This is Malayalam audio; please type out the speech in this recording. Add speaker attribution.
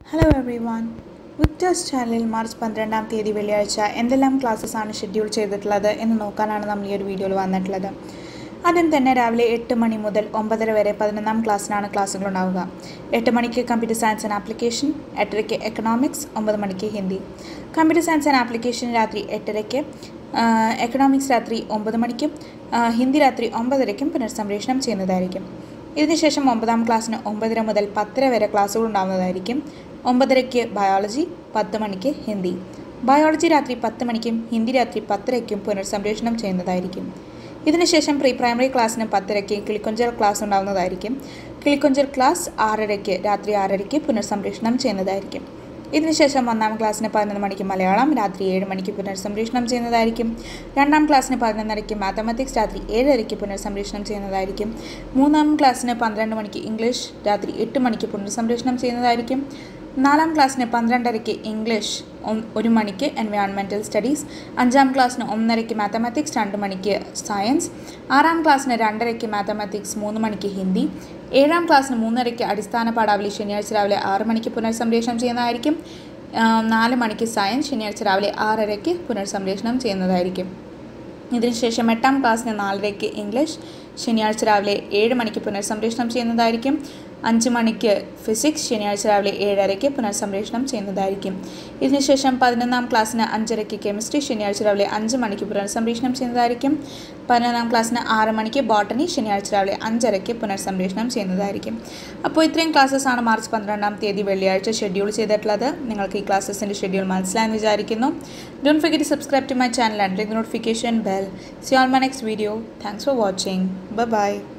Speaker 1: ഹലോ എവ്രി വൺ വിക്ടേഴ്സ് ചാനലിൽ മാർച്ച് പന്ത്രണ്ടാം തീയതി വെള്ളിയാഴ്ച എന്തെല്ലാം ക്ലാസ്സസ് ആണ് ഷെഡ്യൂൾ ചെയ്തിട്ടുള്ളത് എന്ന് നോക്കാനാണ് നമ്മൾ ഈ ഒരു വീഡിയോയിൽ വന്നിട്ടുള്ളത് ആദ്യം തന്നെ രാവിലെ എട്ട് മണി മുതൽ ഒമ്പതര വരെ പതിനൊന്നാം ക്ലാസ്സിനാണ് ക്ലാസ്സുകൾ ഉണ്ടാവുക എട്ട് മണിക്ക് കമ്പ്യൂട്ടർ സയൻസ് ആൻഡ് ആപ്ലിക്കേഷൻ എട്ടരയ്ക്ക് എക്കണോമിക്സ് ഒമ്പത് മണിക്ക് Hindi computer science and application രാത്രി എട്ടരയ്ക്ക് എക്കണോമിക്സ് രാത്രി ഒമ്പത് മണിക്കും ആ, ഹിന്ദി രാത്രി ഒമ്പതരയ്ക്കും പുനർസംപ്രേഷണം ചെയ്യുന്നതായിരിക്കും ഇതിനുശേഷം ഒമ്പതാം ക്ലാസ്സിന് ഒമ്പതര മുതൽ പത്തര വരെ ക്ലാസ്സുകൾ ഉണ്ടാകുന്നതായിരിക്കും ഒമ്പതരയ്ക്ക് ബയോളജി പത്ത് മണിക്ക് ഹിന്ദി ബയോളജി രാത്രി പത്ത് മണിക്കും ഹിന്ദി രാത്രി പത്തരയ്ക്കും പുനർസംപ്രേഷണം ചെയ്യുന്നതായിരിക്കും ഇതിനുശേഷം പ്രീ പ്രൈമറി ക്ലാസ്സിന് പത്തരയ്ക്ക് കിളിക്കൊഞ്ചൽ ക്ലാസ് ഉണ്ടാകുന്നതായിരിക്കും കിളിക്കൊഞ്ചൽ ക്ലാസ് ആറരയ്ക്ക് രാത്രി ആറരയ്ക്ക് പുനർസംപ്രേഷണം ചെയ്യുന്നതായിരിക്കും ഇതിനുശേഷം ഒന്നാം ക്ലാസ്സിന് പതിനൊന്ന് മണിക്ക് മലയാളം രാത്രി ഏഴ് മണിക്ക് പുനർസംപ്രേഷണം ചെയ്യുന്നതായിരിക്കും രണ്ടാം ക്ലാസ്സിന് പതിനൊന്നരയ്ക്ക് മാത്തമാറ്റിക്സ് രാത്രി ഏഴരയ്ക്ക് പുനർസംപ്രേഷണം ചെയ്യുന്നതായിരിക്കും മൂന്നാം ക്ലാസ്സിന് പന്ത്രണ്ട് മണിക്ക് ഇംഗ്ലീഷ് രാത്രി എട്ട് മണിക്ക് പുനർസംപ്രേഷണം ചെയ്യുന്നതായിരിക്കും നാലാം ക്ലാസ്സിന് പന്ത്രണ്ടരയ്ക്ക് ഇംഗ്ലീഷ് ഒ- ഒരു മണിക്ക് എൻവയോൺമെൻറ്റൽ സ്റ്റഡീസ് അഞ്ചാം ക്ലാസ്സിന് ഒന്നരയ്ക്ക് മാത്തമാറ്റിക്സ് രണ്ട് മണിക്ക് സയൻസ് ആറാം ക്ലാസ്സിന് രണ്ടരയ്ക്ക് മാത്തമാറ്റിക്സ് മൂന്ന് മണിക്ക് ഹിന്ദി ഏഴാം ക്ലാസ്സിന് മൂന്നരയ്ക്ക് അടിസ്ഥാന പാഠാവലി ശനിയാഴ്ച രാവിലെ ആറ് മണിക്ക് പുനർസംപ്രേഷണം ചെയ്യുന്നതായിരിക്കും ആ, നാല് മണിക്ക് സയൻസ് ശനിയാഴ്ച രാവിലെ ആറരയ്ക്ക് പുനർസംപ്രേഷണം ചെയ്യുന്നതായിരിക്കും ഇതിനുശേഷം എട്ടാം ക്ലാസ്സിന് നാലരയ്ക്ക് ഇംഗ്ലീഷ് ശനിയാഴ്ച രാവിലെ ഏഴ് മണിക്ക് പുനർസംപ്രേഷണം ചെയ്യുന്നതായിരിക്കും അഞ്ച് മണിക്ക് ഫിസിക്സ് ശനിയാഴ്ച രാവിലെ ഏഴരയ്ക്ക് പുനർസംപ്രേഷണം ചെയ്യുന്നതായിരിക്കും ഇതിനുശേഷം പതിനൊന്നാം ക്ലാസ്സിന് അഞ്ചരയ്ക്ക് കെമിസ്ട്രി ശനിയാഴ്ച രാവിലെ അഞ്ച് മണിക്ക് പുനർസംപ്രേഷണം ചെയ്യുന്നതായിരിക്കും പതിനൊന്നാം ക്ലാസ്സിന് ആറ് മണിക്ക് ബോട്ടണി ശനിയാഴ്ച രാവിലെ അഞ്ചരയ്ക്ക് പുനർസംപ്രേഷണം ചെയ്യുന്നതായിരിക്കും അപ്പോൾ ഇത്രയും ക്ലാസ്സസ് ആണ് മാർച്ച് പന്ത്രണ്ടാം തീയതി വെള്ളിയാഴ്ച ഷെഡ്യൂൾ ചെയ്തിട്ടുള്ളത് നിങ്ങൾക്ക് ഈ ക്ലാസ്സസിൻ്റെ ഷെഡ്യൂൾ മനസ്സിലായെന്ന് വിചാരിക്കുന്നു don't forget to subscribe to my channel and the notification bell see all my next video thanks for watching by